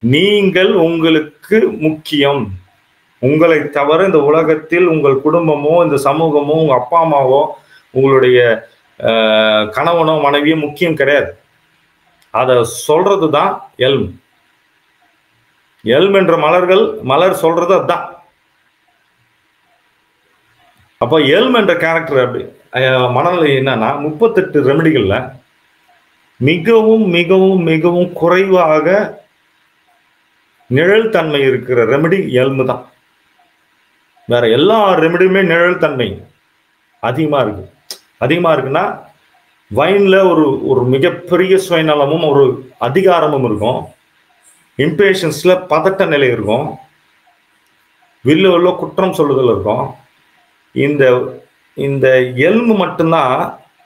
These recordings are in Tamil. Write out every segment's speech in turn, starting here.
நீங்கள் உங்களுக்கு முக்கியம் உங்களை தவிர இந்த உலகத்தில் உங்கள் குடும்பமோ இந்த சமூகமோ உங்க அப்பா அம்மாவோ உங்களுடைய அஹ், கணவனோ மனைவியோ முக்கியம் கிடையாது அதை சொல்றது தான் எல்ம் எல்ம் என்ற மலர்கள் மலர் சொல்றது அதுதான் அப்போ எல்ம் என்ற கேரக்டர் அப்படி அஹ், மனநிலை என்னன்னா முப்பத்தெட்டு ரெமடிகள்ல மிகவும் மிகவும் மிகவும் குறைவாக நிழல் தன்மை இருக்கிற ரெமடி எல்மு தான் வேற எல்லா ரெமடியுமே நிழல் தன்மை அதிகமா இருக்கு அதிகமா இருக்குன்னா வைன்ல ஒரு ஒரு மிகப்பெரிய சுயநலமும் ஒரு அதிகாரமும் இருக்கும் இம்பேஷன்ஸ்ல பதட்ட நிலை இருக்கும் வில்லு வில்ல குற்றம் சொல்லுதல் இருக்கும் இந்த இந்த எல்மு மட்டும்தான்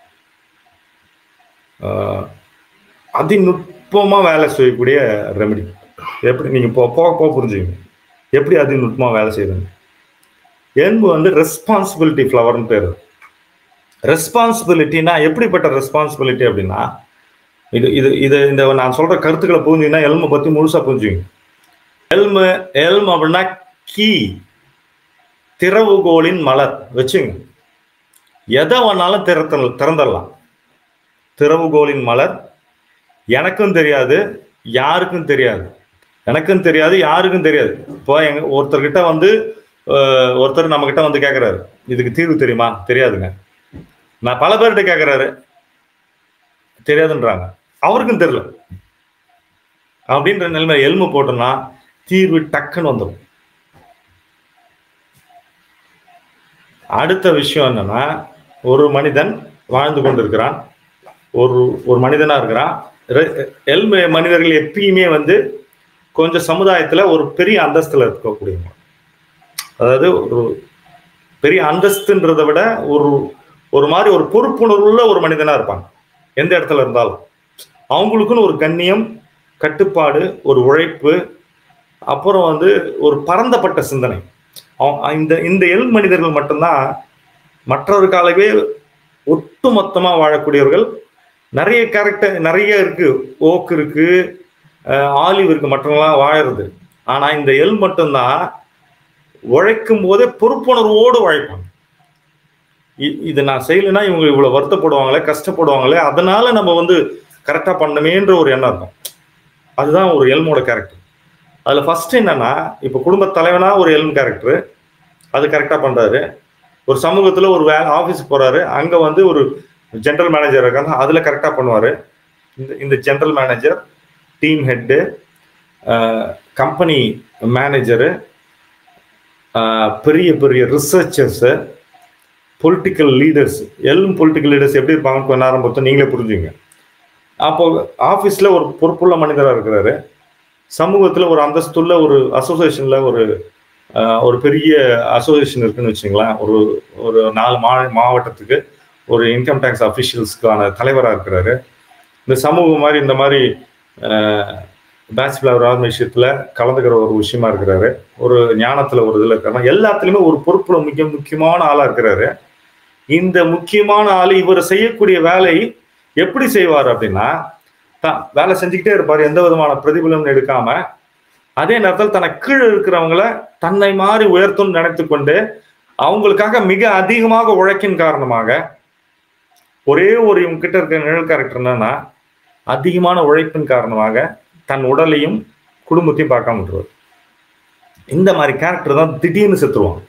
ஆஹ், அதிநுட்பமா வேலை செய்யக்கூடிய ரெமெடி எப்படி நீங்க போ போக போக புரிஞ்சுங்க எப்படி அதிநுட்பமா வேலை செய்யுதுங்க எலும்பு வந்து ரெஸ்பான்சிபிலிட்டி ஃப்ளவர்னு பேர் ரெஸ்பான்சிபிலிட்டினா எப்படிப்பட்ட ரெஸ்பான்சிபிலிட்டி அப்படின்னா இது இது இது இந்த நான் சொல்ற கருத்துக்களை புரிஞ்சுங்கன்னா எல்மை பத்தி முழுசா புரிஞ்சுங்க எல்மு எல்ம் அப்படின்னா கீ திறவுகோலின் மலர் வச்சுங்க எதை வேணாலும் திறத்த திறந்துடலாம் திறவுகோலின் மலர் எனக்கும் தெரியாது யாருக்கும் தெரியாது எனக்கும் தெரியாது யாருக்கும் தெரியாது இப்போ எங்க ஒருத்தர்கிட்ட வந்து அஹ், ஒருத்தர் நம்ம கிட்ட வந்து கேட்கறாரு இதுக்கு தீர்வு தெரியுமா தெரியாதுங்க நான் பல பேர்கிட்ட கேட்கறாரு தெரியாதுன்றாங்க அவருக்கும் தெரியல அப்படின்ற நிலைமை எலும்பு போட்டோம்னா தீர்வு டக்குன்னு வந்துடும் அடுத்த விஷயம் என்னன்னா ஒரு மனிதன் வாழ்ந்து கொண்டிருக்கிறான் ஒரு ஒரு மனிதனா இருக்கிறான் ரெ- எல்மு மனிதர்கள் எப்பயுமே வந்து கொஞ்சம் சமுதாயத்துல ஒரு பெரிய அந்தஸ்துல இருக்கக்கூடியவங்க அதாவது ஒரு பெரிய அந்தஸ்துன்றதை விட ஒரு ஒரு மாதிரி ஒரு பொறுப்புணர்வுள்ள ஒரு மனிதனா இருப்பாங்க எந்த இடத்துல இருந்தாலும் அவங்களுக்குன்னு ஒரு கண்ணியம் கட்டுப்பாடு ஒரு உழைப்பு அப்புறம் வந்து ஒரு பரந்தப்பட்ட சிந்தனை அவ- இந்த இந்த எல் மனிதர்கள் மட்டும்தான் மற்றவர்களுக்காகவே ஒட்டுமொத்தமா வாழக்கூடியவர்கள் நிறைய கேரக்டர் நிறைய இருக்கு ஓக் இருக்கு அஹ் ஆலிவ் இருக்கு மற்றவங்களாம் வாழறது ஆனா இந்த எல் மட்டும்தான் உழைக்கும் போதே பொறுப்புணர்வோடு உழைப்பாங்க இ- இது நான் செய்யலைன்னா இவங்க இவ்வளவு வருத்தப்படுவாங்களே கஷ்டப்படுவாங்களே அதனால நம்ம வந்து கரெக்டா பண்ணணுமேன்ற ஒரு எண்ணம் இருக்கும் அதுதான் ஒரு எல்மோட கேரக்டர் அதுல ஃபர்ஸ்ட் என்னன்னா இப்ப குடும்ப தலைவனா ஒரு எல்ம் கேரக்டர் அது கரெக்டா பண்றாரு ஒரு சமூகத்துல ஒரு வேலை ஆஃபீஸ் போறாரு அங்க வந்து ஒரு ஜெனரல் மேனேஜர் இருக்காங்க அதுல கரெக்டா பண்ணுவாரு இந்த இந்த general manager team head company manager பெரிய பெரிய ரிசர்ச்சர்ஸு பொலிட்டிக்கல் லீடர்ஸ் எல்லாம் பொலிட்டிக்கல் லீடர்ஸ் எப்படி இருப்பாங்கன்னு கொஞ்ச நேரம் பொறுத்து நீங்களே புரிஞ்சுங்க அப்போ ஆஃபீஸில் ஒரு பொறுப்புள்ள மனிதராக இருக்கிறாரு சமூகத்தில் ஒரு அந்தஸ்துள்ள ஒரு அசோசியேஷனில் ஒரு ஆஹ், ஒரு பெரிய அசோசியேஷன் இருக்குன்னு வச்சுங்களேன் ஒரு ஒரு நாலு மா மாவட்டத்துக்கு ஒரு இன்கம் டேக்ஸ் அஃபிஷியல்ஸ்க்கான தலைவராக இருக்கிறாரு இந்த சமூகம் மாதிரி இந்த மாதிரி பேச்சுலர் விஷயத்தில் கலந்துக்கிற ஒரு விஷயமா இருக்கிறாரு ஒரு ஞானத்தில் ஒரு இதில் இருக்கிறாங்க எல்லாத்துலேயுமே ஒரு பொறுப்புல மிக முக்கியமான ஆளாக இருக்கிறாரு இந்த முக்கியமான ஆள் இவர் செய்யக்கூடிய வேலை எப்படி செய்வார் அப்படின்னா தான் வேலை செஞ்சுக்கிட்டே இருப்பார் எந்த விதமான பிரதிபலனும் எடுக்காம அதே நேரத்தில் தனக்கு கீழே இருக்கிறவங்கள தன்னை மாதிரி உயர்த்தும்னு நினைத்து கொண்டு அவங்களுக்காக மிக அதிகமாக உழைக்கின் காரணமாக ஒரே ஒரு இவங்க கிட்ட இருக்கிற நிழல் கேரக்டர் என்னன்னா அதிகமான உழைப்பின் காரணமாக தன் உடலையும் குடும்பத்தையும் பார்க்காம விட்டுருவார் இந்த மாதிரி கேரக்டர் தான் திடீர்னு செத்துருவாங்க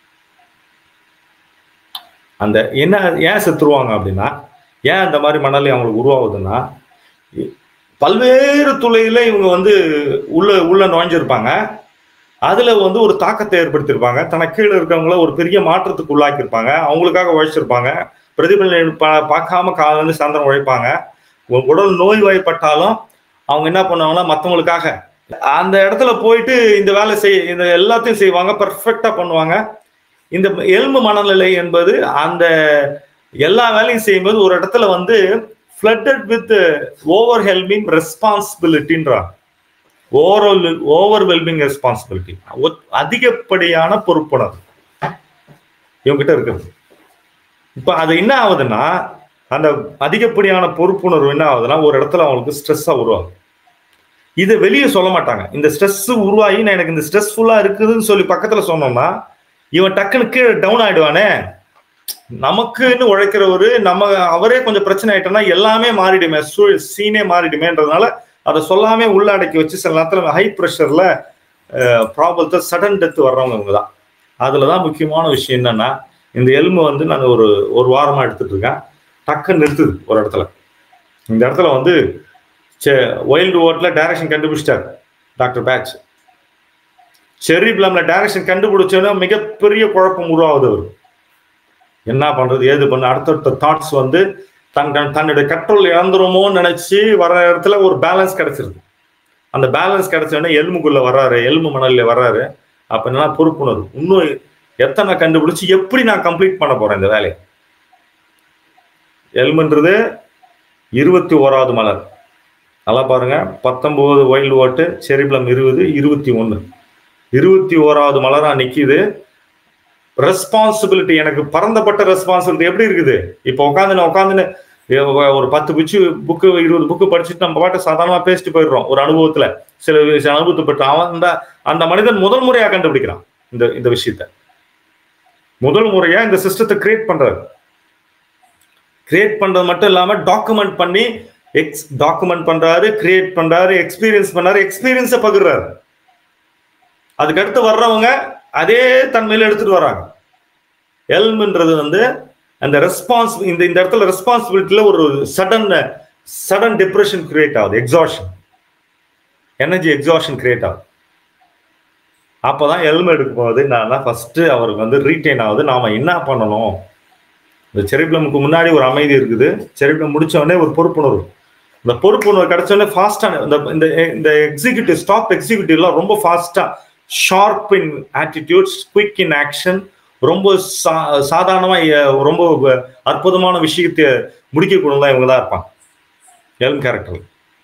அந்த என்ன ஏன் செத்துருவாங்க அப்படின்னா ஏன் இந்த மாதிரி மணலி அவங்களுக்கு உருவாகுதுன்னா இ- பல்வேறு துளையில இவங்க வந்து உள்ள உள்ள நுழைஞ்சிருப்பாங்க அதுல வந்து ஒரு தாக்கத்தை ஏற்படுத்தியிருப்பாங்க தனக்கு கீழே இருக்கவங்கள ஒரு பெரிய மாற்றத்துக்கு உள்ளாக்கியிருப்பாங்க அவங்களுக்காக உழைச்சிருப்பாங்க பிரதிபலன் பா- பார்க்காம காலையில இருந்து சாயந்தரம் உழைப்பாங்க உ- உடல் நோய்வாய்ப்பட்டாலும் அவங்க என்ன பண்ணுவாங்கன்னா மற்றவங்களுக்காக அந்த இடத்துல போயிட்டு இந்த வேலை செய் இந்த எல்லாத்தையும் செய்வாங்க பர்ஃபெக்டா பண்ணுவாங்க இந்த எலும்பு மனநிலை என்பது அந்த எல்லா வேலையும் செய்யும்போது ஒரு இடத்துல வந்து ஃபிளட்டட் வித் ஓவர் ஹெல்மிங் ரெஸ்பான்சிபிலிட்டின்றாங்க ஓவர் ஓவர் வெல்மிங் ரெஸ்பான்சிபிலிட்டி அதிகப்படியான பொறுப்புணர்வு இவங்ககிட்ட இருக்குது இப்ப அது என்ன ஆகுதுன்னா அந்த அதிகப்படியான பொறுப்புணர்வு என்ன ஆகுதுன்னா ஒரு இடத்துல அவங்களுக்கு ஸ்ட்ரெஸ்ஸா உருவாகும் இதை வெளியே சொல்ல மாட்டாங்க இந்த ஸ்ட்ரெஸ் உருவாகி நான் எனக்கு இந்த ஸ்ட்ரெஸ்ஃபுல்லா இருக்குதுன்னு சொல்லி பக்கத்துல சொன்னோம்னா இவன் டக்குனு கீழே டவுன் ஆயிடுவானே நமக்குன்னு உழைக்கிறவரு நம்ம அவரே கொஞ்சம் பிரச்சனை ஆயிட்டோம்னா எல்லாமே மாறிடுமே சீனே மாறிடுமேன்றதுனால அதை சொல்லாமே உள்ள அடக்கி வச்சு சில நேரத்துல ஹை ப்ரெஷர்ல ப்ராப்ளத்தை சடன் டெத் வர்றவங்க இவங்க தான் அதுல தான் முக்கியமான விஷயம் என்னன்னா இந்த எலும்பு வந்து நான் ஒரு ஒரு வாரமா எடுத்துட்டு இருக்கேன் டக்குன்னு நிறுத்துது ஒரு இடத்துல இந்த இடத்துல வந்து வைல்டு ஓட்ல டைரக்ஷன் கண்டுபிடிச்சிட்டார் டாக்டர் பேட்ச் செர்ரி பிளம்ல டைரக்ஷன் கண்டுபிடிச்சோன்னா மிகப்பெரிய குழப்பம் உருவாகுது அவர் என்ன பண்றது ஏது பண்ண அடுத்தடுத்த தாட்ஸ் வந்து தன் தன்னுடைய கண்ட்ரோல் இழந்துருமோன்னு நினைச்சு வர இடத்துல ஒரு பேலன்ஸ் கிடைச்சிருது அந்த பேலன்ஸ் கிடைச்சோடனே எலும்புக்குள்ள வர்றாரு எலும்பு மணல்ல வர்றாரு அப்ப என்னன்னா பொறுப்புணர்வு இன்னும் எத்தனை கண்டுபிடிச்சு எப்படி நான் கம்ப்ளீட் பண்ண போறேன் இந்த வேலையை எலும்புன்றது இருபத்தி ஓராவது மலர் நல்லா பாருங்க பத்தொன்பது ஒயில்டு ஓட்டு செரிப்ளம் இருபது இருபத்தி ஒன்று இருபத்தி ஓராவது மலரா நிக்குது ரெஸ்பான்சிபிலிட்டி எனக்கு பறந்தப்பட்ட ரெஸ்பான்சிபிலிட்டி எப்படி இருக்குது இப்போ உட்காந்து உட்காந்துன்னு ஒரு பத்து பிச்சு புக்கு இருபது புக்கு படிச்சுட்டு நம்ம பாட்டு சாதாரணமா பேசிட்டு போயிடுறோம் ஒரு அனுபவத்துல சில சில அனுபவத்தை பெற்று அவன் அந்த அந்த மனிதன் முதல் முறையா கண்டுபிடிக்கிறான் இந்த இந்த விஷயத்த முதல் முறையா இந்த சிஸ்டத்தை கிரியேட் பண்றாரு கிரியேட் பண்றது மட்டும் இல்லாம டாக்குமெண்ட் பண்ணி எக்ஸ் டாக்குமெண்ட் பண்றாரு கிரியேட் பண்றாரு எக்ஸ்பீரியன்ஸ் பண்ணாரு எக்ஸ்பீரியன்ஸை பகிர்றாரு அதுக்கு அடுத்து வர்றவங்க அதே தன்மையில எடுத்துட்டு வராங்க எல்ம்ன்றது வந்து அந்த ரெஸ்பான்ஸ் இந்த இந்த இடத்துல ரெஸ்பான்சிபிலிட்டியில ஒரு சடன் சடன் டிப்ரெஷன் கிரியேட் ஆகுது எக்ஸாஷன் எனர்ஜி எக்ஸாஷன் கிரியேட் ஆகுது அப்போதான் எல்ம் எடுக்கும் போது நான் ஃபர்ஸ்ட் அவருக்கு வந்து ரீட்டைன் ஆகுது நாம என்ன பண்ணணும் இந்த செரிப்ளமுக்கு முன்னாடி ஒரு அமைதி இருக்குது செரிப்ளம் முடிச்ச உடனே ஒரு பொறுப்புணர்வு இந்த பொறுப்புணர்வு கிடைச்ச உடனே ஃபாஸ்டான இந்த இந்த இந்த எக்ஸிக்யூட்டிவ் ஸ்டாப் எக்ஸிக்யூட்டிவ்லாம் ரொம்ப ஃபாஸ்டா sharp in attitudes quick in action ரொம்ப சா சாதாரணமா ரொம்ப அற்புதமான விஷயத்தை முடிக்கக்கூடலாம் இவங்க தான் இருப்பாங்க எல்ம் கேரக்டர்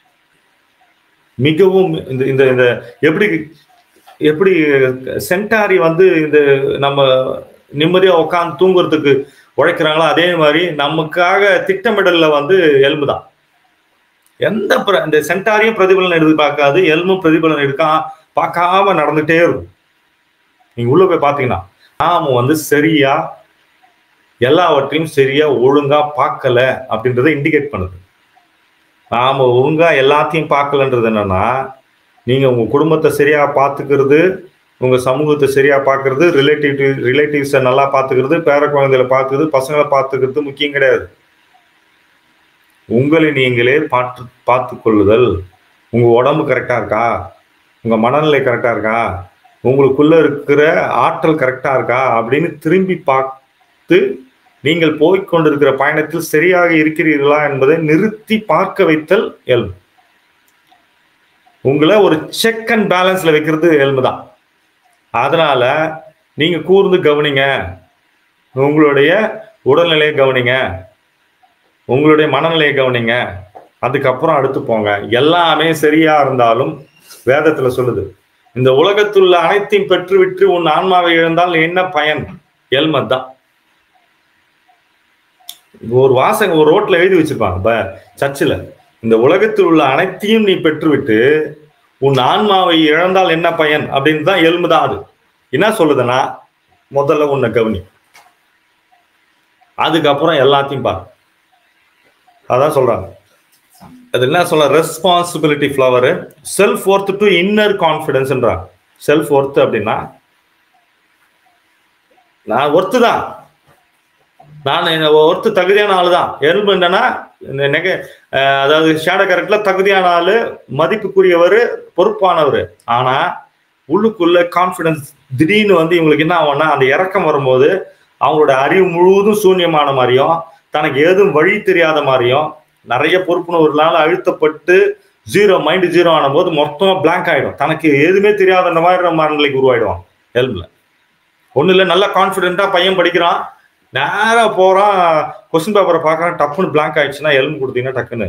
மிகவும் இந்த இந்த இந்த எப்படி எப்படி சென்டாரி வந்து இந்த நம்ம நிம்மதியா உட்காந்து தூங்குறதுக்கு உழைக்கிறாங்களோ அதே மாதிரி நமக்காக திட்டமிடல்ல வந்து எலும்பு தான் எந்த இந்த சென்டாரியும் பிரதிபலன் எடுத்து பார்க்காது எலும்பும் பிரதிபலன் எடுக்கா பார்க்காம நடந்துட்டே இருக்கும் நீங்க உள்ள போய் பாத்தீங்கன்னா நாம வந்து சரியா எல்லாவற்றையும் சரியா ஒழுங்கா பார்க்கல அப்படின்றத இண்டிகேட் பண்ணுது நாம ஒழுங்கா எல்லாத்தையும் பார்க்கலன்றது என்னன்னா நீங்க உங்க குடும்பத்தை சரியா பாத்துக்கிறது உங்க சமூகத்தை சரியா பாக்குறது ரிலேட்டிவ் ரிலேட்டிவ்ஸை நல்லா பாத்துக்கிறது பேர குழந்தைகளை பாத்துக்கிறது பசங்களை பாத்துக்கிறது முக்கியம் கிடையாது உங்களை நீங்களே பார்த்து பார்த்து கொள்ளுதல் உங்க உடம்பு கரெக்டா இருக்கா உங்க மனநிலை கரெக்டா இருக்கா உங்களுக்குள்ள இருக்கிற ஆற்றல் கரெக்டா இருக்கா அப்படின்னு திரும்பி பார்த்து நீங்கள் போய்கொண்டிருக்கிற பயணத்தில் சரியாக இருக்கிறீர்களா என்பதை நிறுத்தி பார்க்க வைத்தல் எல்பு உங்களை ஒரு செக் அண்ட் பேலன்ஸ்ல வைக்கிறது எல்பு தான் அதனால நீங்க கூர்ந்து கவனிங்க உங்களுடைய உடல்நிலையை கவனிங்க உங்களுடைய மனநிலையை கவனிங்க அதுக்கப்புறம் அடுத்து போங்க எல்லாமே சரியா இருந்தாலும் வேதத்துல சொல்லுது இந்த உலகத்தில் உள்ள அனைத்தையும் பெற்றுவிட்டு உன் ஆன்மாவை இழந்தால் என்ன பயன் எல்மத் தான் ஒரு வாசகம் ஒரு ரோட்ல எழுதி வச்சிருப்பாங்க சர்ச்சில் இந்த உலகத்தில் உள்ள அனைத்தையும் நீ பெற்றுவிட்டு உன் ஆன்மாவை இழந்தால் என்ன பயன் அப்படின்னு தான் எலும்பு தான் அது என்ன சொல்லுதுன்னா முதல்ல உன்னை கவனி அதுக்கப்புறம் எல்லாத்தையும் பாரு அதான் சொல்றாங்க அது என்ன சொல்ல responsibility flower self worth to inner கான்ஃபிடன்ஸ்ன்றாங்க செல்ஃப் ஒர்த் அப்படின்னா நான் ஒர்த்து தான் நான் ஒருத்து தகுதியான ஆள் தான் எறும்பு என்னன்னா நெக அதாவது ஷேடோ கேரக்டர்ல தகுதியான ஆளு மதிப்புக்குரியவர் பொறுப்பானவர் ஆனா உள்ளுக்குள்ள கான்ஃபிடன்ஸ் திடீர்னு வந்து இவங்களுக்கு என்ன ஆகும்னா அந்த இறக்கம் வரும்போது அவங்களோட அறிவு முழுவதும் சூன்யமான மாதிரியும் தனக்கு ஏதும் வழி தெரியாத மாதிரியும் நிறைய பொறுப்புணர்வுனால அழுத்தப்பட்டு ஜீரோ மைண்ட் ஜீரோ ஆன போது மொத்தமா பிளாங்க் ஆயிடும் தனக்கு எதுவுமே தெரியாத அந்த மாதிரி மனநிலைக்கு உருவாயிடுவான் ஹெல்ப்ல ஒன்றும் இல்லை நல்லா கான்ஃபிடென்ட்டா பையன் படிக்கிறான் நேரா போறான் கொஸ்டின் பேப்பரை பார்க்கறான் டப்புன்னு பிளாங்க் ஆயிடுச்சுன்னா எலும்பு கொடுத்தீங்கன்னா டக்குன்னு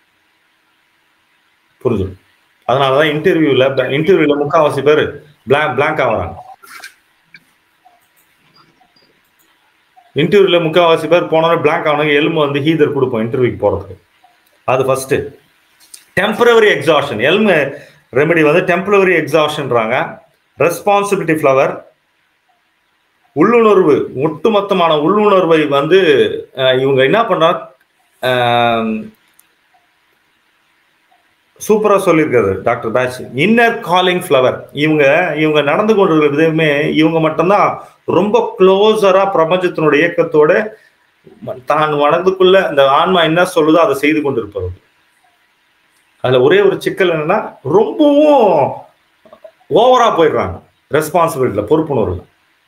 புரிஞ்சு அதனாலதான் இன்டர்வியூல இன்டர்வியூல முக்காவாசி பேர் பிளாங்க் பிளாங்க் ஆகுறாங்க இன்டர்வியூல முக்கால்வாசி பேர் போனோம் பிளாங்க் ஆனவங்க எலும்பு வந்து ஹீதர் கொடுப்போம் இன்டர்வியூக்கு போறதுக்கு அது ஃபர்ஸ்ட் டெம்பரவரி எக்ஸாஷன் எலும்பு ரெமெடி வந்து டெம்பரவரி எக்ஸாஷன்றாங்க ரெஸ்பான்சிபிலிட்டி ஃப்ளவர் உள்ளுணர்வு ஒட்டுமொத்தமான உள்ளுணர்வை வந்து அஹ், இவங்க என்ன பண்றா சூப்பரா சொல்லியிருக்காரு doctor Bach inner calling flower இவங்க இவங்க நடந்து கொண்டிருக்கிற விதமே இவங்க மட்டும்தான் ரொம்ப க்ளோஸரா பிரபஞ்சத்தினுடைய இயக்கத்தோட தான் மனதுக்குள்ள அந்த ஆன்மா என்ன சொல்லுதோ அதை செய்து கொண்டிருப்பது அதுல ஒரே ஒரு சிக்கல் என்னன்னா ரொம்பவும் ஓவரா போயிடுறாங்க ரெஸ்பான்சிபிலிட்டியில பொறுப்புணர்வுல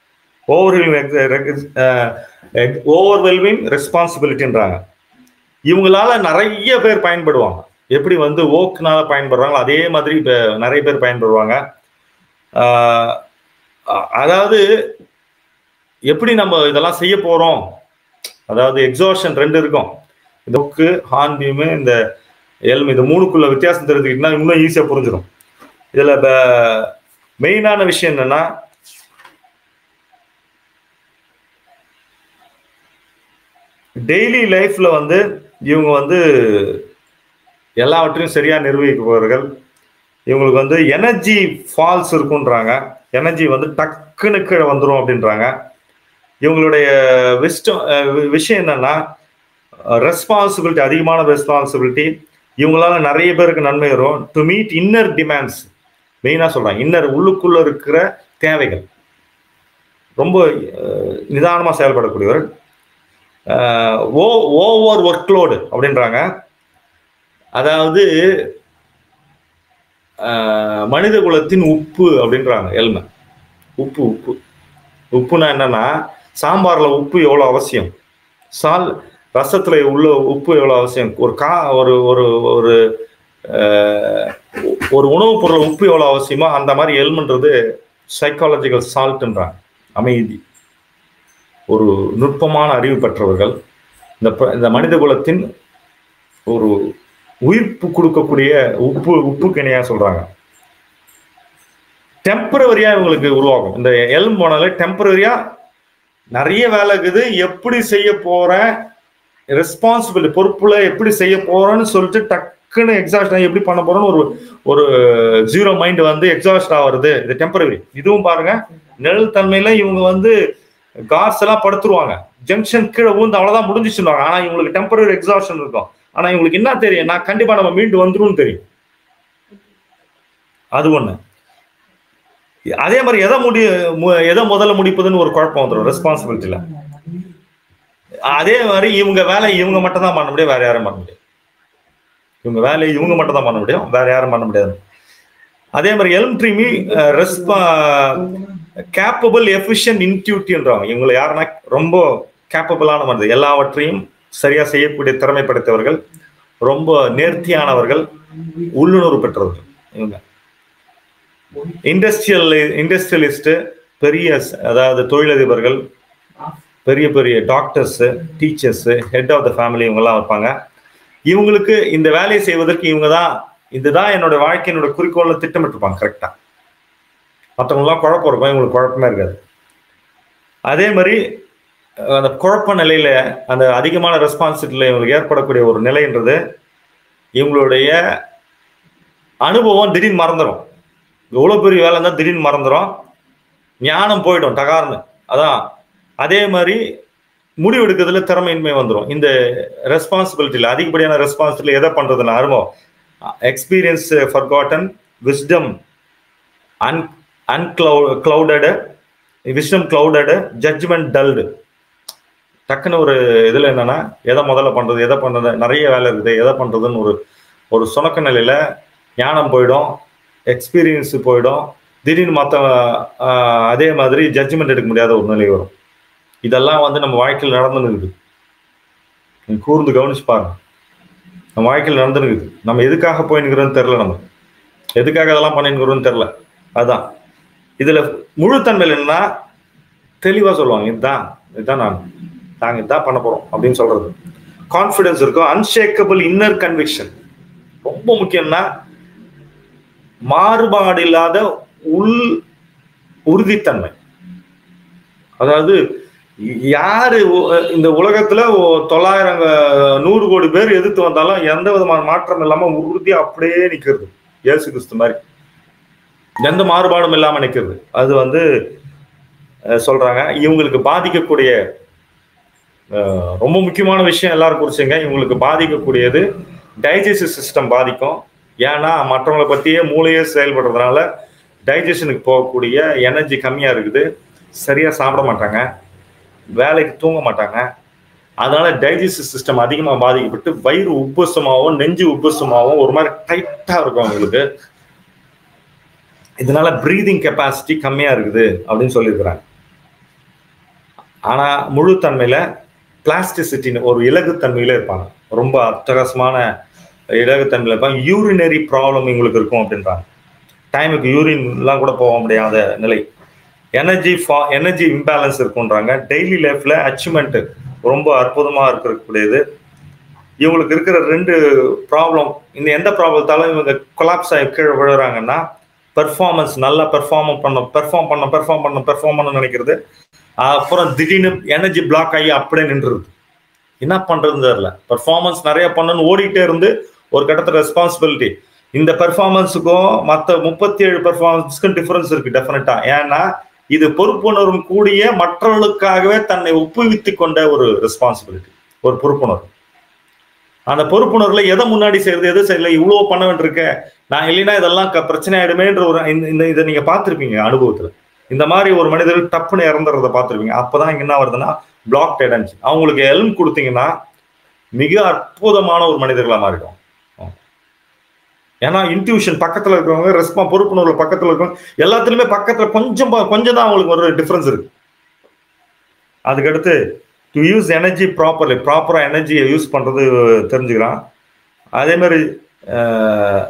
ஓவர் ஓவர்வெல்மிங் ரெஸ்பான்சிபிலிட்டின்றாங்க இவங்களால நிறைய பேர் பயன்படுவாங்க எப்படி வந்து ஓக்குனால பயன்படுறாங்களோ அதே மாதிரி இப்ப நிறைய பேர் பயன்படுவாங்க ஆஹ் அ- அதாவது எப்படி நம்ம இதெல்லாம் செய்ய போறோம் அதாவது எக்ஸாஷன் ரெண்டு இருக்கும் இந்த ஒக்கு ஹார்ன்பீமு இந்த எல்ம் இந்த மூணுக்குள்ள வித்தியாசம் தெரிஞ்சுக்கிட்டா இன்னும் ஈஸியா புரிஞ்சிடும் இதுல மெயினான விஷயம் என்னன்னா டெய்லி லைஃப்ல வந்து இவங்க வந்து எல்லாவற்றையும் சரியா நிர்வகிப்பவர்கள் இவங்களுக்கு வந்து எனர்ஜி ஃபால்ஸ் இருக்குன்றாங்க எனர்ஜி வந்து டக்குன்னு கீழே வந்துடும் அப்படின்றாங்க இவங்களுடைய விஸ்டம் விஷயம் என்னன்னா ரெஸ்பான்சிபிலிட்டி அதிகமான ரெஸ்பான்சிபிலிட்டி இவங்களால நிறைய பேருக்கு நன்மை வரும் டு மீட் இன்னர் டிமாண்ட்ஸ் மெயினாக சொல்றாங்க இன்னர் உள்ளுக்குள்ள இருக்கிற தேவைகள் ரொம்ப நிதானமாக செயல்படக்கூடியவர் ஓ ஓவர் ஒர்க்லோடு அப்படின்றாங்க அதாவது ஆஹ், மனித குலத்தின் உப்பு அப்படின்றாங்க எல்மை உப்பு உப்பு உப்புனா என்னன்னா சாம்பார்ல உப்பு எவ்வளோ அவசியம் சால் ரசத்துல உள்ள உப்பு எவ்வளோ அவசியம் ஒரு கா ஒரு ஒரு ஒரு ஆஹ், ஒரு உணவுப் பொருள் உப்பு எவ்வளோ அவசியமோ அந்த மாதிரி எல்மன்றது சைக்காலஜிக்கல் சால்ட்ன்றாங்க அமைதி ஒரு நுட்பமான அறிவு பெற்றவர்கள் இந்த ப- இந்த மனித குலத்தின் ஒரு உயிர்ப்பு கொடுக்கக்கூடிய உப்பு உப்பு கிணையா சொல்றாங்க டெம்பரவரியா இவங்களுக்கு உருவாகும் இந்த எல்ம் போனாலே டெம்பரவரியா நிறைய வேலை இருக்குது எப்படி செய்ய போறேன் ரெஸ்பான்சிபிலிட்டி பொறுப்புல எப்படி செய்ய போறேன்னு சொல்லிட்டு டக்குன்னு எக்ஸாஸ்ட் ஆகி எப்படி பண்ண போறேன்னு ஒரு ஒரு ஜீரோ மைண்ட் வந்து எக்ஸாஸ்ட் ஆகுறது இது டெம்பரவரி இதுவும் பாருங்க நிழல் தன்மையில இவங்க வந்து கார்ஸ் எல்லாம் படுத்துருவாங்க ஜங்ஷன் கீழே ஊந்து அவ்வளவுதான் முடிஞ்சிச்சுருவாங்க ஆனா இவங்களுக்கு டெம்பரரி எக்ஸாஷன் இருக்கும் ஆனா இவங்களுக்கு என்ன தெரியும் நான் கண்டிப்பா நம்ம மீண்டு வந்துரும் தெரியும் அது ஒண்ணு அதே மாதிரி எதை முடி மு- எதை முதல்ல முடிப்பதுன்னு ஒரு குழப்பம் வந்துடும் ரெஸ்பான்சிபிலிட்டியில அதே மாதிரி இவங்க வேலையை இவங்க மட்டும் தான் பண்ண முடியும் வேற யாரும் பண்ண முடியாது இவங்க வேலையை இவங்க மட்டும் தான் பண்ண முடியும் வேற யாரும் பண்ண முடியாது அதே மாதிரி எல்ம் ட்ரீமி ரெஸ்பா கேப்பபிள் எஃபிஷியன்ட் இன்டியூட்டிவ்ன்றாங்க இவங்களை யாருன்னா ரொம்ப கேப்பபிளான மனிதர் எல்லாவற்றையும் சரியா செய்யக்கூடிய திறமை படைத்தவர்கள் ரொம்ப நேர்த்தியானவர்கள் உள்ளுணர்வு பெற்றவர்கள் இவங்க இண்டஸ்ட்ரியல் இண்டஸ்ட்ரியலிஸ்ட் பெரிய ஸ்- அதாவது தொழிலதிபர்கள் பெரிய பெரிய doctors teachers head of the family இவங்கெல்லாம் இருப்பாங்க இவங்களுக்கு இந்த வேலையை செய்வதற்கு இவங்க தான் இதுதான் என்னோட வாழ்க்கையினோட குறிக்கோள்னு திட்டமிட்டிருப்பாங்க கரெக்டா மற்றவங்களாம் குழப்பம் இருக்கும் இவங்களுக்கு குழப்பமே இருக்காது அதே மாதிரி அஹ், அந்த குழப்ப நிலையில அந்த அதிகமான ரெஸ்பான்சிபிலிட்டியில் இவங்களுக்கு ஏற்படக்கூடிய ஒரு நிலைன்றது இவங்களுடைய அனுபவம் திடீர்னு மறந்துடும் எவ்வளோ பெரிய வேலை இருந்தால் திடீர்னு மறந்துடும் ஞானம் போயிடும் டகார்னு அதான் அதே மாதிரி முடிவு எடுக்கிறதுல திறமையின்மை வந்துடும் இந்த ரெஸ்பான்சிபிலிட்டியில் அதிகப்படியான ரெஸ்பான்சிபிலிட்டி எதை பண்றதுல ஆர்வம் எக்ஸ்பீரியன்ஸ் ஃபர்காட்டன் விஸ்டம் அன் அன்க்ளவு clouded wisdom clouded judgment dulled டக்குன்னு ஒரு இதில் என்னன்னா எதை முதல்ல பண்றது எதை பண்றது நிறைய வேலை இருக்குது எதை பண்றதுன்னு ஒரு ஒரு சுணக்க நிலையில ஞானம் போயிடும் எக்ஸ்பீரியன்ஸ் போயிடும் திடீர்னு மற்ற அதே மாதிரி ஜட்ஜ்மெண்ட் எடுக்க முடியாத ஒரு நிலை வரும் இதெல்லாம் வந்து நம்ம வாழ்க்கையில் நடந்துனுக்குது நீங்க கூர்ந்து கவனிச்சு பாருங்க நம்ம வாழ்க்கையில் நடந்துனுக்குது நம்ம எதுக்காக போயினுக்கிறோன்னு தெரில நம்ம எதுக்காக இதெல்லாம் பண்ணினுக்கிறோன்னு தெரில அதான் இதுல முழுத்தன்மையில் என்னன்னா தெளிவா சொல்லுவாங்க இதுதான் இதுதான் நான் நாங்க இதான் பண்ண போறோம் அப்படின்னு சொல்றது கான்ஃபிடன்ஸ் இருக்கும் அன்ஷேக்கபிள் இன்னர் கன்விக்ஷன் ரொம்ப முக்கியம்னா மாறுபாடு இல்லாத உள் உறுதித்தன்மை அதாவது யாரு உ- இந்த உலகத்துல ஒ- தொள்ளாயிரம் அஹ், நூறு கோடி பேர் எதிர்த்து வந்தாலும் எந்த விதமான மாற்றம் இல்லாம உறுதியா அப்படியே நிக்கிறது இயேசு கிறிஸ்து மாதிரி எந்த மாறுபாடும் இல்லாம நிற்கிறது அது வந்து அஹ், சொல்றாங்க இவங்களுக்கு பாதிக்கக்கூடிய அஹ், ரொம்ப முக்கியமான விஷயம் எல்லாரும் குறிச்சுங்க இவங்களுக்கு பாதிக்கக்கூடியது டைஜஸ்டிவ் சிஸ்டம் பாதிக்கும் ஏன்னா மற்றவங்களை பத்தியே மூளையே செயல்படுறதுனால டைஜஷனுக்கு போகக்கூடிய எனர்ஜி கம்மியா இருக்குது சரியா சாப்பிட மாட்டாங்க வேலைக்கு தூங்க மாட்டாங்க அதனால டைஜஸ்டிவ் சிஸ்டம் அதிகமா பாதிக்கப்பட்டு வயிறு உப்புசமாகவும் நெஞ்சு உப்புசமாகவும் ஒரு மாதிரி டைட்டா இருக்கும் அவங்களுக்கு இதனால பிரீதிங் கெப்பாசிட்டி கம்மியா இருக்குது அப்படின்னு சொல்லியிருக்கிறாங்க ஆனா முழு தன்மையில பிளாஸ்டிசிட்டின்னு ஒரு இலகுத்தன்மையில இருப்பாங்க ரொம்ப அட்டகாசமான இலகுத்தன்மையில இருப்பாங்க யூரினரி ப்ராப்ளம் இவங்களுக்கு இருக்கும் அப்படின்றாங்க டைமுக்கு யூரின்லாம் கூட போக முடியாத நிலை எனர்ஜி ஃபா எனர்ஜி இம்பேலன்ஸ் இருக்குன்றாங்க டெய்லி லைஃப்ல அச்சீவ்மெண்ட் ரொம்ப அற்புதமா இருக்கக்கூடியது இவங்களுக்கு இருக்கிற ரெண்டு ப்ராப்ளம் இந்த எந்த ப்ராப்ளத்தாலும் இவங்க கொலாப்ஸ் ஆகி கீழே விழுறாங்கன்னா பெர்ஃபார்மன்ஸ் நல்லா பெர்ஃபார்ம் பண்ண பெர்ஃபார்ம் பண்ண பெர்ஃபார்ம் பண்ண பெர்ஃபார்ம் பண்ண நினைக்கிறது அப்புறம் திடீர்னு எனர்ஜி பிளாக் ஆகி அப்படியே நின்றுது என்ன பண்றதுன்னு தெரியல பெர்ஃபார்மன்ஸ் நிறைய பண்ணணும்னு ஓடிட்டே இருந்து ஒரு கட்டத்தில் ரெஸ்பான்சிபிலிட்டி இந்த பெர்ஃபார்மன்ஸுக்கும் மற்ற முப்பத்தி ஏழு பெர்ஃபார்மன்ஸ்க்கும் டிஃபரன்ஸ் இருக்கு டெஃபினட்டா ஏன்னா இது பொறுப்புணர்வு கூடிய மற்றவர்களுக்காகவே தன்னை ஒப்புவித்து கொண்ட ஒரு ரெஸ்பான்சிபிலிட்டி ஒரு பொறுப்புணர்வு அந்த பொறுப்புணர்வுல எதை முன்னாடி செய்யறது எது செய்யல இவ்வளவு பண்ண வேண்டியிருக்க நான் இல்லைன்னா இதெல்லாம் க- பிரச்சனை ஆயிடுமேன்ற ஒரு இந்த இந்த இதை நீங்க பார்த்திருப்பீங்க அனுபவத்துல இந்த மாதிரி ஒரு மனிதர் டப்புன்னு இறந்துறத பார்த்திருப்பீங்க அப்பதான் இங்க என்ன வருதுன்னா பிளாக் டெடன்ஸ் அவங்களுக்கு எல்ம் கொடுத்தீங்கன்னா மிக அற்புதமான ஒரு மனிதர்களா மாறிடும் ஏன்னா இன்ட்யூஷன் பக்கத்துல இருக்கிறவங்க ரெஸ்பா பொறுப்புணர்வு பக்கத்துல இருக்கவங்க எல்லாத்துலயுமே பக்கத்துல கொஞ்சம் ப- கொஞ்சம் தான் அவங்களுக்கு ஒரு டிஃபரன்ஸ் இருக்கு அதுக்கடுத்து டு யூஸ் எனர்ஜி ப்ராப்பர்லி ப்ராப்பரா எனர்ஜியை யூஸ் பண்றது தெரிஞ்சுக்கிறான் அதே மாதிரி அஹ்,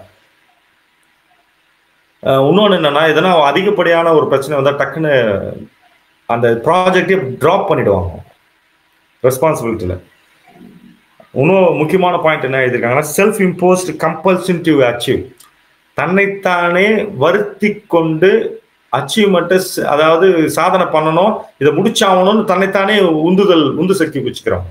அஹ், இன்னொன்னு என்னன்னா எதனா அதிகப்படியான ஒரு பிரச்சனை வந்தா டக்குன்னு அந்த ப்ராஜெக்டே ட்ராப் பண்ணிடுவாங்க ரெஸ்பான்சிபிலிட்டியில இன்னும் முக்கியமான பாயிண்ட் என்ன எழுதியிருக்காங்கன்னா self imposed compulsion to achieve தன்னைத்தானே வருத்தி கொண்டு அச்சீவ்மெண்ட்டை அதாவது சாதனை பண்ணணும் இதை முடிச்சாகணும்னு தன்னைத்தானே உந்துதல் உந்து சக்தி வச்சுக்கிறோம்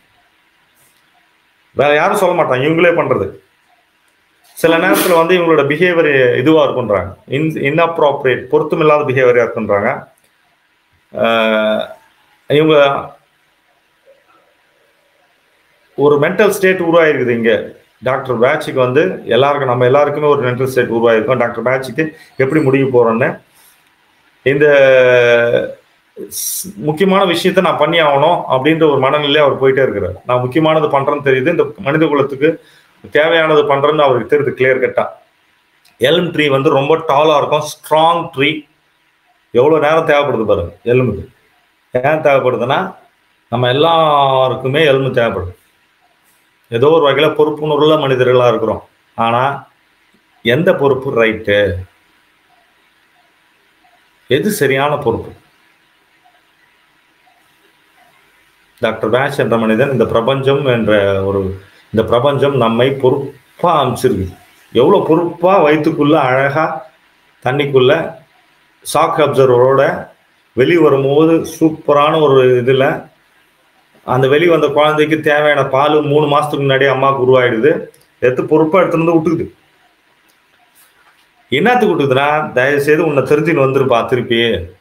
வேற யாரும் சொல்ல மாட்டாங்க இவங்களே பண்றது சில நேரத்துல வந்து இவங்களோட பிஹேவியர் இதுவா இருக்குன்றாங்க இன் இன்அப்ராப்ரியேட் பொருத்தமில்லாத பிஹேவியரா இருக்குன்றாங்க ஆஹ் இவங்க ஒரு மென்டல் ஸ்டேட் உருவாயிருக்குது இங்க டாக்டர் பேட்சுக்கு வந்து எல்லாருக்கும் நம்ம எல்லாருக்குமே ஒரு மென்டல் ஸ்டேட் உருவாயிருக்கும் டாக்டர் பேட்சுக்கு எப்படி முடிக்க போறோம்னு இந்த ஸ்- முக்கியமான விஷயத்த நான் பண்ணி ஆகணும் அப்படின்ற ஒரு மனநிலையில அவர் போயிட்டே இருக்கிறார் நான் முக்கியமானது பண்றேன்னு தெரியுது இந்த மனித குலத்துக்கு தேவையானது பண்றேன்னு அவருக்கு தெரியுது கிளியர் கட்டா எல்ம் ட்ரீ வந்து ரொம்ப டாலா இருக்கும் ஸ்ட்ராங் ட்ரீ எவ்வளவு நேரம் தேவைப்படுது பாருங்க எலும்புக்கு ஏன் தேவைப்படுதுன்னா நம்ம எல்லாருக்குமே எலும்பு தேவைப்படுது ஏதோ ஒரு வகையில பொறுப்புணர்வுள்ள மனிதர்களா இருக்கிறோம் ஆனா எந்த பொறுப்பு ரைட்டு எது சரியான பொறுப்பு டாக்டர் பேஷ் என்ற மனிதன் இந்த பிரபஞ்சம் என்ற ஒரு இந்த பிரபஞ்சம் நம்மை பொறுப்பா அமைச்சிருக்கு எவ்வளவு பொறுப்பா வயிற்றுக்குள்ள அழகா தண்ணிக்குள்ள ஷாக் அப்சர்வரோட வெளியே வரும்போது சூப்பரான ஒரு இதுல அந்த வெளி வந்த குழந்தைக்கு தேவையான பால் மூணு மாசத்துக்கு முன்னாடியே அம்மாவுக்கு உருவாயிடுது எடுத்து பொறுப்பா எடுத்துட்டு வந்து விட்டுக்குது என்னத்துக்கு விட்டுக்குதுன்னா தயவு செய்து உன்னை தெரிஞ்சுன்னு வந்துருப்பா திருப்பி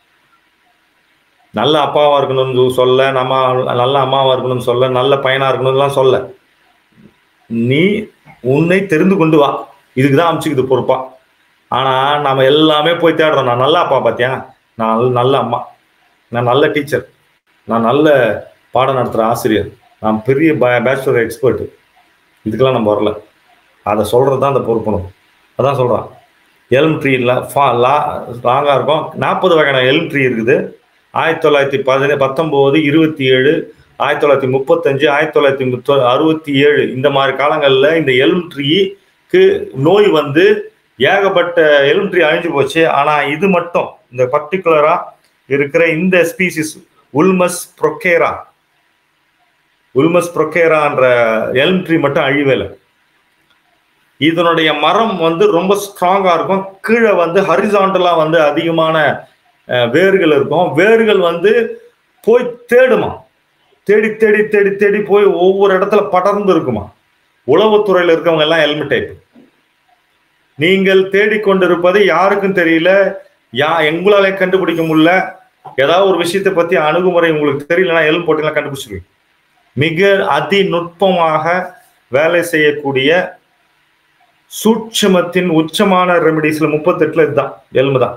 நல்ல அப்பாவா இருக்கணும்னு சொல்ல நம்ம நல்ல அம்மாவா இருக்கணும்னு சொல்ல நல்ல பையனா இருக்கணும்லாம் சொல்ல நீ உன்னை தெரிந்து கொண்டு வா இதுக்கு தான் அமைச்சுக்குது பொறுப்பா ஆனா நாம எல்லாமே போய் தேடுறோம் நான் நல்ல அப்பா பாத்தியா நான் நல்ல- நல்ல அம்மா நான் நல்ல டீச்சர் நான் நல்ல பாடம் நடத்துகிற ஆசிரியர் நான் பெரிய பேச்சுலர் எக்ஸ்பர்ட் இதுக்கெல்லாம் நம்ம வரல அதை சொல்றது தான் அந்த பொறுப்பணும் அதான் சொல்றான் எல்ம் ட்ரீல ஃபா லா லாங்காக இருக்கும் நாற்பது வகையான எல்ம் ட்ரீ இருக்குது ஆயிரத்தி தொள்ளாயிரத்தி பதினே பத்தொம்போது இருபத்தி ஏழு ஆயிரத்தி தொள்ளாயிரத்தி முப்பத்தஞ்சு ஆயிரத்தி தொள்ளாயிரத்தி முப்ப அறுபத்தி ஏழு இந்த மாதிரி காலங்களில் இந்த எல்ம் ட்ரீக்கு நோய் வந்து ஏகப்பட்ட எல்ம் ட்ரீ அழிஞ்சு போச்சு ஆனால் இது மட்டும் இந்த பர்டிகுலரா இருக்கிற இந்த ஸ்பீசிஸ் உல்மஸ் ப்ரொக்கேரா உல்மஸ் ப்ரொக்கேரான்ற எல்ம் ட்ரீ மட்டும் அழிவேல இதனுடைய மரம் வந்து ரொம்ப ஸ்ட்ராங்கா இருக்கும் கீழே வந்து ஹரிசாண்டலா வந்து அதிகமான அஹ், வேர்கள் இருக்கும் வேர்கள் வந்து போய் தேடுமா தேடி தேடி தேடி தேடி போய் ஒவ்வொரு இடத்துல படர்ந்து இருக்குமா உளவுத்துறையில இருக்கவங்க எல்லாம் எல்மி டைப் நீங்கள் தேடிக்கொண்டிருப்பது யாருக்கும் தெரியல யா எங்களால கண்டுபிடிக்க முடியல ஏதாவது ஒரு விஷயத்தை பத்தி அணுகுமுறை உங்களுக்கு தெரியலன்னா எலும் போட்டீங்கன்னா கண்டுபிடிச்சிருவீங்க மிக அதி நுட்பமாக வேலை செய்யக்கூடிய சூட்சமத்தின் உச்சமான ரெமெடிஸ்ல முப்பத்தெட்டுல இதுதான் எலும்பு தான்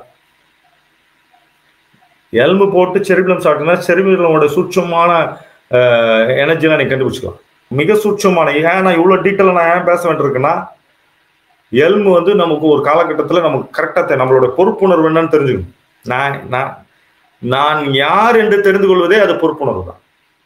எலும்பு போட்டு செரிபிலம் சாப்பிட்டா செரிபிலமோட சூட்சமான எனர்ஜிலாம் நீங்க கண்டுபிடிச்சிக்கலாம் மிக சூட்சமான ஏன் நான் இவ்வளவு டீட்டெயிலாக நான் ஏன் பேச வேண்டியிருக்குன்னா எல்மு வந்து நமக்கு ஒரு காலகட்டத்தில் நமக்கு கரெக்டாக நம்மளோட பொறுப்புணர்வு என்னன்னு தெரிஞ்சுக்கணும் நான் நான் நான் யார் என்று தெரிந்து கொள்வதே அது பொறுப்புணர்வு தான்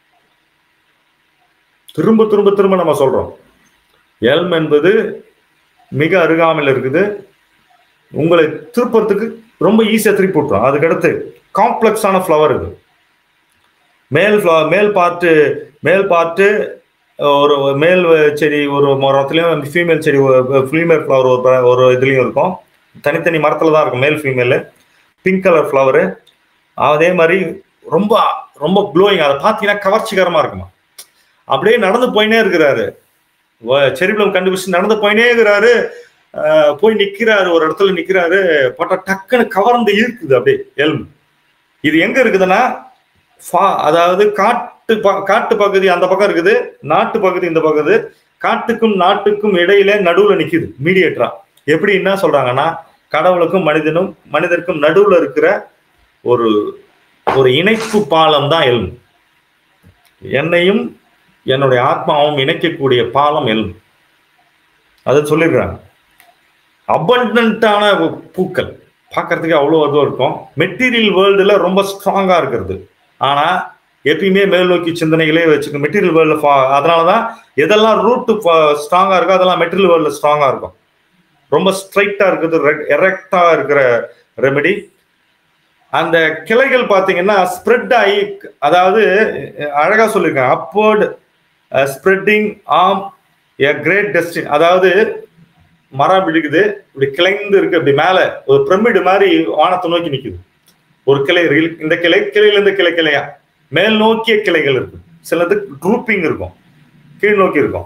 திரும்ப திரும்ப திரும்ப நம்ம சொல்றோம் எல்ம் என்பது மிக அருகாமையில் இருக்குது உங்களை திருப்பறதுக்கு ரொம்ப ஈஸியாக திருப்பி விட்டுரும் அதுக்கடுத்து காம்ப்ளெக்ஸான ஃப்ளவர் இது மேல் ஃப்ளவர் மேல் பார்ட்டு மேல் பார்ட்டு ஒரு மேல் செடி ஒரு மரத்துலையும் ஃபீமேல் செடி ஃபீமேல் ஃப்ளவர் ஒரு ஒரு இதுலேயும் இருக்கும் தனித்தனி மரத்தில் தான் இருக்கும் மேல் ஃபீமேலு பிங்க் கலர் ஃப்ளவரு அதே மாதிரி ரொம்ப ரொம்ப க்ளோயிங் அதை பார்த்தீங்கன்னா கவர்ச்சிகரமாக இருக்குமா அப்படியே நடந்து போயினே இருக்கிறாரு செரிபிளம் கண்டுபிடிச்சு நடந்து போயினே இருக்கிறாரு போய் நிக்கிறாரு ஒரு இடத்துல நிக்கிறாரு பட்ட டக்குன்னு கவர்ந்து இருக்குது அப்படியே எல்ம் இது எங்க இருக்குதுன்னா அதாவது காட்டு காட்டு பகுதி அந்த பக்கம் இருக்குது நாட்டு பகுதி இந்த பகுதி காட்டுக்கும் நாட்டுக்கும் இடையில நடுவுல நிக்குது மீடியேட்டரா எப்படி என்ன சொல்றாங்கன்னா கடவுளுக்கும் மனிதனும் மனிதருக்கும் நடுவுல இருக்கிற ஒரு ஒரு இணைப்பு பாலம் தான் எல்ம் என்னையும் என்னுடைய ஆத்மாவும் இணைக்கக்கூடிய பாலம் எல்ம் அது சொல்லியிருக்கிறாங்க அபண்டன்ட்டான பூக்கள் பார்க்கறதுக்கு அவ்வளோ அதுவும் இருக்கும் மெட்டீரியல் வேர்ல்டுல ரொம்ப ஸ்ட்ராங்கா இருக்கிறது ஆனா எப்பயுமே மேல் நோக்கி சிந்தனைகளே வச்சுக்க மெட்டீரியல் வேர்ல்டு அதனால தான் எதெல்லாம் ரூட் ஸ்ட்ராங்கா இருக்கோ அதெல்லாம் மெட்டீரியல் வேர்ல்டு ஸ்ட்ராங்கா இருக்கும் ரொம்ப ஸ்ட்ரைட்டா இருக்குது எரெக்டா இருக்கிற ரெமெடி அந்த கிளைகள் பார்த்தீங்கன்னா ஸ்ப்ரெட் ஆகி அதாவது அழகா சொல்லியிருக்கேன் அப்வர்ட் ஸ்ப்ரெட்டிங் ஆம் எ கிரேட் டெஸ்டின் அதாவது மரம் பிடிக்குது இப்படி கிளைந்து இருக்கு அப்படி மேல ஒரு பிரமிடு மாதிரி வானத்தை நோக்கி நிக்குது ஒரு கிளை இந்த கிளை கிளையில இருந்து கிளை கிளையா மேல் நோக்கிய கிளைகள் இருக்கு சிலது ட்ரூப்பிங் இருக்கும் கீழ் நோக்கி இருக்கும்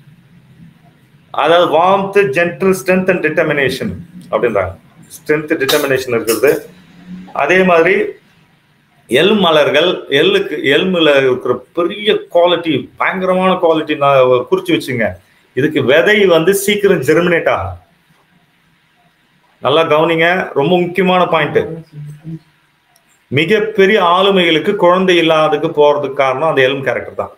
அதாவது warmth gentle strength and determination அப்படின்றாங்க ஸ்ட்ரென்த் டிட்டர்மினேஷன் இருக்கிறது அதே மாதிரி எல் மலர்கள் எல்லுக்கு எல்முல இருக்கிற பெரிய குவாலிட்டி பயங்கரமான குவாலிட்டி நான் குறிச்சு வச்சுங்க இதுக்கு விதை வந்து சீக்கிரம் ஜெர்மினேட் ஆகும் நல்லா கவனிங்க ரொம்ப முக்கியமான பாயிண்ட் மிகப்பெரிய ஆளுமைகளுக்கு குழந்தை இல்லாததுக்கு போறதுக்கு காரணம் அந்த எல்ம் கேரக்டர் தான்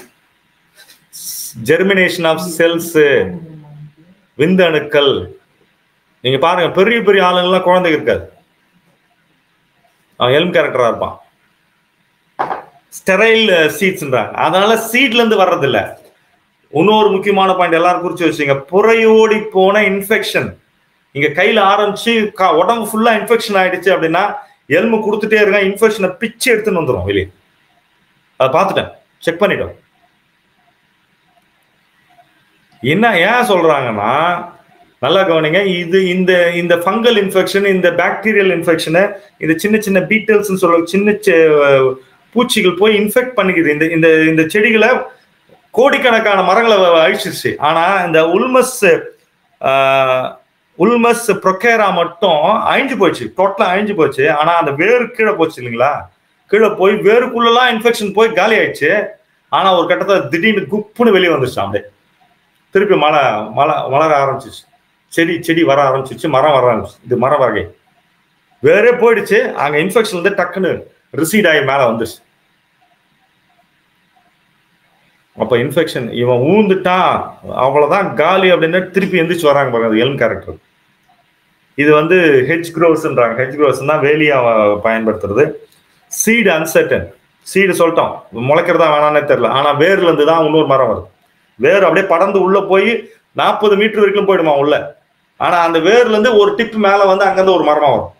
ஜெர்மினேஷன் ஆஃப் செல்ஸ் விந்தணுக்கள் நீங்க பாருங்க பெரிய பெரிய ஆளுங்கள்லாம் குழந்தை இருக்காது அவன் எல்ம் கேரக்டரா இருப்பான் ஸ்டெரைல் சீட்ஸ்ன்றாங்க அதனால சீட்ல இருந்து வர்றது இல்ல இன்னொரு முக்கியமான பாயிண்ட் எல்லாரும் குறிச்சு வச்சுங்க புறையோடி போன இன்ஃபெக்ஷன் இங்க கையில ஆரம்பிச்சு உடம்பு ஃபுல்லா இன்ஃபெக்ஷன் ஆயிடுச்சு அப்படின்னா எலும்பு கொடுத்துட்டே இருக்கான் இன்ஃபெக்ஷனை பிச்சு எடுத்துன்னு வந்துடும் வெளியே அதை பார்த்துட்டேன் செக் பண்ணிட்டோம் என்ன ஏன் சொல்றாங்கன்னா நல்லா கவனிங்க இது இந்த இந்த ஃபங்கல் இன்ஃபெக்ஷன் இந்த பாக்டீரியல் இன்ஃபெக்ஷனு இந்த சின்ன சின்ன பீட்டல்ஸ் சொல்ல சின்ன பூச்சிகள் போய் இன்ஃபெக்ட் பண்ணிக்குது இந்த இந்த இந்த செடிகளை கோடிக்கணக்கான மரங்களை அழிச்சிருச்சு ஆனா இந்த உல்மஸ் உல்மஸ் ப்ரொக்கேரா மட்டும் அழிஞ்சு போச்சு டோட்டலா அழிஞ்சு போச்சு ஆனா அந்த வேறு கீழே போச்சு இல்லைங்களா கீழே போய் வேருக்குள்ளலாம் இன்ஃபெக்ஷன் போய் காலி ஆயிடுச்சு ஆனா ஒரு கட்டத்தில் திடீர்னு குப்புன்னு வெளியே வந்துருச்சு அப்படியே திருப்பி மழை மழை வளர ஆரம்பிச்சிச்சு செடி செடி வர ஆரம்பிச்சிச்சு மரம் வர ஆரம்பிச்சு இது மரம் வகை வேறே போயிடுச்சு அங்க இன்ஃபெக்ஷன் வந்து டக்குன்னு ரிசீட் ஆகி மேல வந்துச்சு அப்ப இன்ஃபெக்ஷன் இவன் ஊந்துட்டான் அவ்வளவுதான் காலி அப்படின்னு திருப்பி எந்திரிச்சு வராங்க பாருங்க எல்ம் கேரக்டர் இது வந்து ஹெச் க்ரோஸ்ன்றாங்க ஹெச் க்ரோஸ் தான் வேலியா பயன்படுத்துறது சீடு அன்சர்டன் சீடு சொல்லிட்டோம் முளைக்கிறதா வேணானே தெரியல ஆனா வேர்ல இருந்து தான் இன்னொரு மரம் வருது வேர் அப்படியே படர்ந்து உள்ள போய் நாற்பது மீட்டர் வரைக்கும் போயிடுமா உள்ள ஆனா அந்த வேர்ல இருந்து ஒரு டிப் மேல வந்து அங்கிருந்து ஒரு மரமா வரும்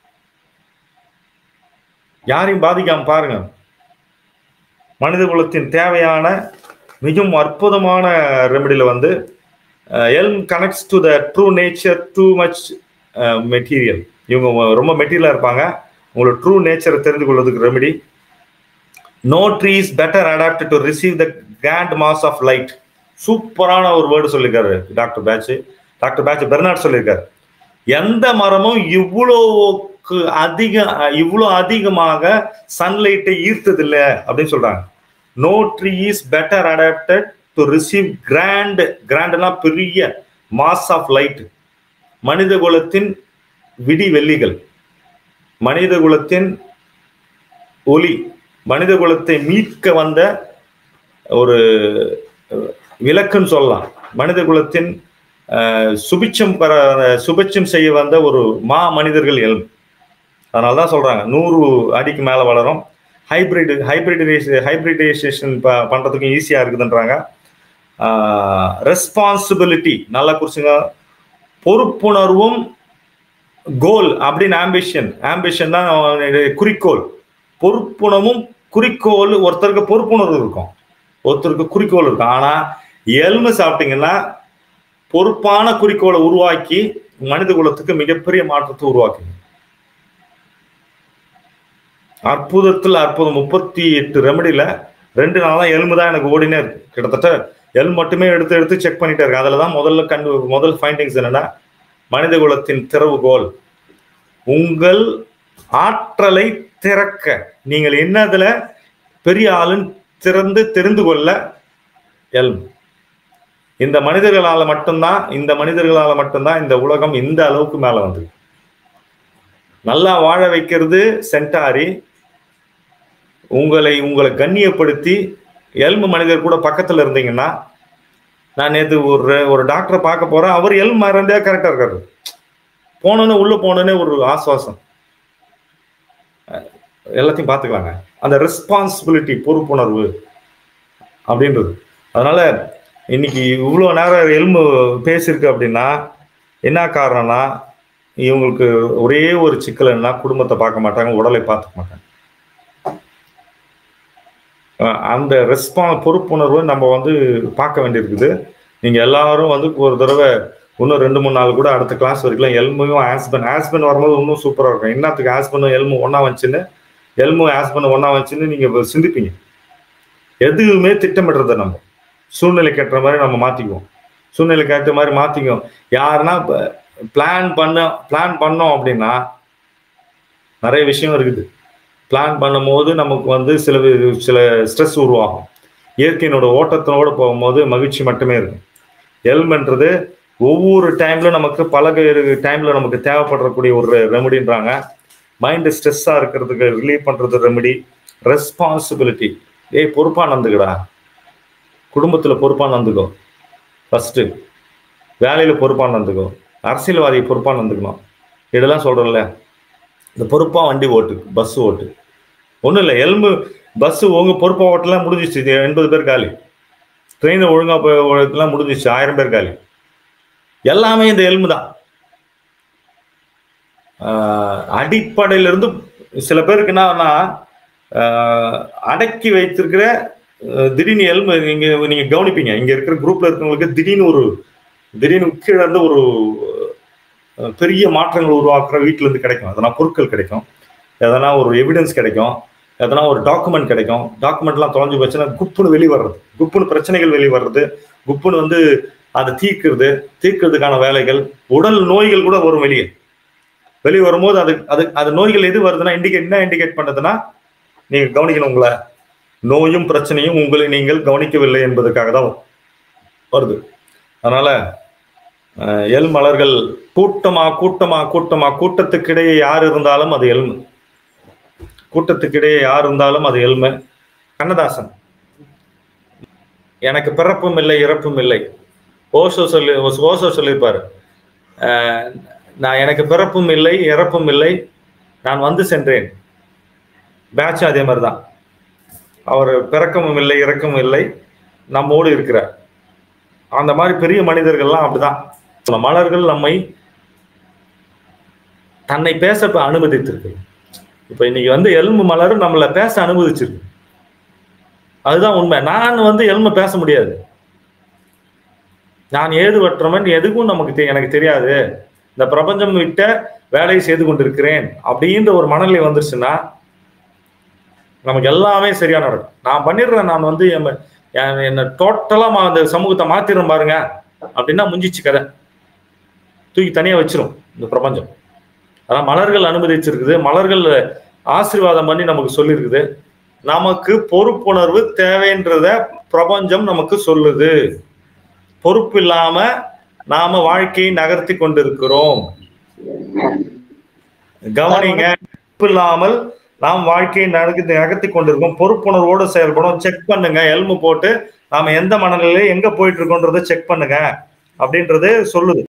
யாரையும் பாதிக்காம பாருங்க மனித குலத்தின் தேவையான மிகவும் அற்புதமான ரெமடியில வந்து elm connects to the true nature too much material இவங்க ரொம்ப மெட்டீரியலா இருப்பாங்க உங்களோட ட்ரூ நேச்சரை தெரிந்து கொள்வதுக்கு remedy no trees better adapted to receive the grand mass of light சூப்பரான ஒரு வேர்டு சொல்லியிருக்காரு doctor Bach doctor Bach Bernard சொல்லியிருக்காரு எந்த மரமும் இவ்வளோக்கு அதிக இவ்வளோ அதிகமாக சன்லைட்டை ஈர்த்ததில்லை அப்படின்னு சொல்றாங்க no tree is better adapted to receive grand கிராண்ட்னா பெரிய மாஸ் ஆஃப் லைட் மனித குலத்தின் விடி வெள்ளிகள் மனித குலத்தின் ஒளி மனித குலத்தை மீட்க வந்த ஒரு விளக்குன்னு சொல்லலாம் மனித குலத்தின் சுபிச்சம் பெற சுபிச்சம் செய்ய வந்த ஒரு மா மனிதர்கள் எல் அதனால தான் சொல்றாங்க நூறு அடிக்கு மேல வளரும் ஹைபிரிட் ஹைபிரிடைசே ஹைபிரிடைசேஷன் பண்றதுக்கும் ஈஸியா இருக்குதுன்றாங்க ரெஸ்பான்சிபிலிட்டி நல்லா குறிச்சுங்க பொறுப்புணர்வும் கோல் அப்படின்னு ஆம்பிஷன் ஆம்பிஷன் தான் குறிக்கோள் பொறுப்புணர்வும் குறிக்கோள் ஒருத்தருக்கு பொறுப்புணர்வு இருக்கும் ஒருத்தருக்கு குறிக்கோள் இருக்கும் ஆனா எல்மு சாப்பிட்டீங்கன்னா பொறுப்பான குறிக்கோளை உருவாக்கி மனித குலத்துக்கு மிகப்பெரிய மாற்றத்தை உருவாக்குங்க அற்புதத்தில் அற்புதம் முப்பத்தி எட்டு ரெமடியில ரெண்டு நாளா எலும்பு தான் எனக்கு ஓடினே இருக்கு கிட்டத்தட்ட எல் மட்டுமே எடுத்து எடுத்து செக் பண்ணிட்டே இருக்கு அதுல தான் முதல்ல கண்டு முதல் ஃபைண்டிங்ஸ் என்னன்னா மனித குலத்தின் திறவுகோல் உங்கள் ஆற்றலை திறக்க நீங்கள் என்னதுல பெரிய ஆளுன்னு திறந்து தெரிந்து கொள்ள எல்ம் இந்த மனிதர்களால மட்டும்தான் இந்த மனிதர்களால மட்டும்தான் இந்த உலகம் இந்த அளவுக்கு மேல வந்து நல்லா வாழ வைக்கிறது சென்டாரி உங்களை உங்களை கண்ணியப்படுத்தி எல்மு மனிதர் கூட பக்கத்துல இருந்தீங்கன்னா நான் நேற்று ஒரு ஒரு டாக்டரை பார்க்க போறேன் அவர் எல் மறந்தே கரெக்டா இருக்காரு போனோன்னே உள்ள போனோன்னே ஒரு ஆசுவாசம் எல்லாத்தையும் பார்த்துக்கலாங்க அந்த ரெஸ்பான்சிபிலிட்டி பொறுப்புணர்வு அப்படின்றது அதனால இன்னைக்கு இவ்வளோ நேரம் எலும்பு பேசியிருக்கு அப்படின்னா என்ன காரணம்னா இவங்களுக்கு ஒரே ஒரு சிக்கல் என்ன குடும்பத்தை பார்க்க மாட்டாங்க உடலை பார்த்துக்க மாட்டாங்க அந்த ரெஸ்பான் பொறுப்புணர்வு நம்ம வந்து பார்க்க வேண்டியிருக்குது நீங்கள் எல்லாரும் வந்து ஒரு தடவை இன்னும் ரெண்டு மூணு நாள் கூட அடுத்த கிளாஸ் வரைக்கும் எல்மும் ஆஸ்பன் ஆஸ்பன் வரும்போது இன்னும் சூப்பராக இருக்கும் என்னத்துக்கு ஆஸ்பனும் எல்மு ஒன்றா வந்துச்சுன்னு எல்மு ஆஸ்பன் ஒன்றா வந்துச்சுன்னு நீங்கள் சிந்திப்பீங்க எதுவுமே திட்டமிடுறத நம்ம சூழ்நிலைக்கு ஏற்ற மாதிரி நம்ம மாற்றிக்குவோம் சூழ்நிலைக்கு ஏற்ற மாதிரி மாற்றிக்குவோம் யாருன்னா பிளான் பண்ண பிளான் பண்ணோம் அப்படின்னா நிறைய விஷயம் இருக்குது பிளான் பண்ணும்போது நமக்கு வந்து சில சில ஸ்ட்ரெஸ் உருவாகும் இயற்கையினோட ஓட்டத்தினோட போகும்போது மகிழ்ச்சி மட்டுமே இருக்கும் எல்மென்றது ஒவ்வொரு டைம்ல நமக்கு பல டைம்ல நமக்கு தேவைப்படக்கூடிய ஒரு ரெமடின்றாங்க மைண்டு ஸ்ட்ரெஸ்ஸாக இருக்கிறதுக்கு ரிலீவ் பண்ணுறது ரெமடி ரெஸ்பான்சிபிலிட்டி ஏய் பொறுப்பாக நடந்துக்கடா குடும்பத்தில் பொறுப்பாக நடந்துக்கோ ஃபஸ்ட்டு வேலையில் பொறுப்பாக நடந்துக்கோ அரசியல்வாதி பொறுப்பாக நடந்துக்கணும் இதெல்லாம் சொல்கிறோம்ல இந்த பொறுப்பாக வண்டி ஓட்டு பஸ் ஓட்டு ஒன்றும் இல்லை எலும்பு பஸ் உங்க பொறுப்பாக ஓட்டலாம் முடிஞ்சிச்சு எண்பது பேர் காலி ட்ரெயினை ஒழுங்காக போய் முடிஞ்சிச்சு ஆயிரம் பேர் காலி எல்லாமே இந்த எலும்பு தான் அடிப்படையிலிருந்து சில பேருக்கு என்னன்னா அடக்கி வைத்திருக்கிற திடீர்னு எலும்பு நீங்க நீங்க கவனிப்பீங்க இங்க இருக்கிற குரூப்ல இருக்கிறவங்களுக்கு திடீர்னு ஒரு திடீர்னு கீழே இருந்து ஒரு பெரிய மாற்றங்கள் உருவாக்குற வீட்டுல இருந்து கிடைக்கும் எதனா பொருட்கள் கிடைக்கும் எதனா ஒரு எவிடன்ஸ் கிடைக்கும் எதனா ஒரு டாக்குமெண்ட் கிடைக்கும் டாக்குமெண்ட்லாம் தொலைஞ்சு போச்சுன்னா குப்புன்னு வெளியே வர்றது குப்புன்னு பிரச்சனைகள் வெளியே வர்றது குப்புன்னு வந்து அதை தீர்க்கிறது தீர்க்கிறதுக்கான வேலைகள் உடல் நோய்கள் கூட வரும் வெளியே வெளியே வரும்போது அது அது அது நோய்கள் எது வருதுன்னா இண்டிகேட் என்ன இண்டிகேட் பண்ணுதுன்னா நீங்க கவனிக்கணும் உங்களை நோயும் பிரச்சனையும் உங்களை நீங்கள் கவனிக்கவில்லை என்பதற்காக தான் வருது அதனால எல் மலர்கள் கூட்டமா கூட்டமா கூட்டமா கூட்டத்துக்கிடையே யார் இருந்தாலும் அது எல்மு கூட்டத்துக்கிடையே யார் இருந்தாலும் அது எல்மு கண்ணதாசன் எனக்கு பிறப்பும் இல்லை இறப்பும் இல்லை ஓசோ சொல்லி ஓசோ சொல்லியிருப்பாரு நான் எனக்கு பிறப்பும் இல்லை இறப்பும் இல்லை நான் வந்து சென்றேன் பேட்ச் அதே மாதிரி தான் அவர் பிறக்கமும் இல்லை இறக்கமும் இல்லை நம்மோடு இருக்கிறார் அந்த மாதிரி பெரிய மனிதர்கள்லாம் அப்படிதான் மலர்கள் நம்மை தன்னை பேச அனுமதித்திருக்கு இப்ப இன்னைக்கு வந்து எலும்பு மலர் நம்மளை பேச அனுமதிச்சிருக்கு அதுதான் உண்மை நான் வந்து எலும்பு பேச முடியாது நான் ஏது வற்றவன் எதுக்கும் நமக்கு எனக்கு தெரியாது இந்த பிரபஞ்சம் விட்ட வேலையை செய்து கொண்டிருக்கிறேன் அப்படின்ற ஒரு மனநிலை வந்துருச்சுன்னா நமக்கு எல்லாமே சரியா நடக்கும் நான் பண்ணிடுறேன் நான் வந்து என்ன டோட்டலா அந்த சமூகத்தை மாத்திரம் பாருங்க அப்படின்னா முடிஞ்சிச்சு கதை தூக்கி தனியா வச்சிரும் இந்த பிரபஞ்சம் அதான் மலர்கள் அனுமதிச்சிருக்குது மலர்கள் ஆசீர்வாதம் பண்ணி நமக்கு சொல்லியிருக்குது நமக்கு பொறுப்புணர்வு தேவைன்றத பிரபஞ்சம் நமக்கு சொல்லுது பொறுப்பு இல்லாம நாம வாழ்க்கையை நகர்த்தி கொண்டிருக்கிறோம் கவனிங்க பொறுப்பு இல்லாமல் நாம் வாழ்க்கையை நகர்த்தி நகர்த்தி கொண்டிருக்கோம் பொறுப்புணர்வோடு செயல்படும் செக் பண்ணுங்க எல்மு போட்டு நாம எந்த மனநிலையில எங்க போயிட்டு இருக்கோன்றதை செக் பண்ணுங்க அப்படின்றது சொல்லுது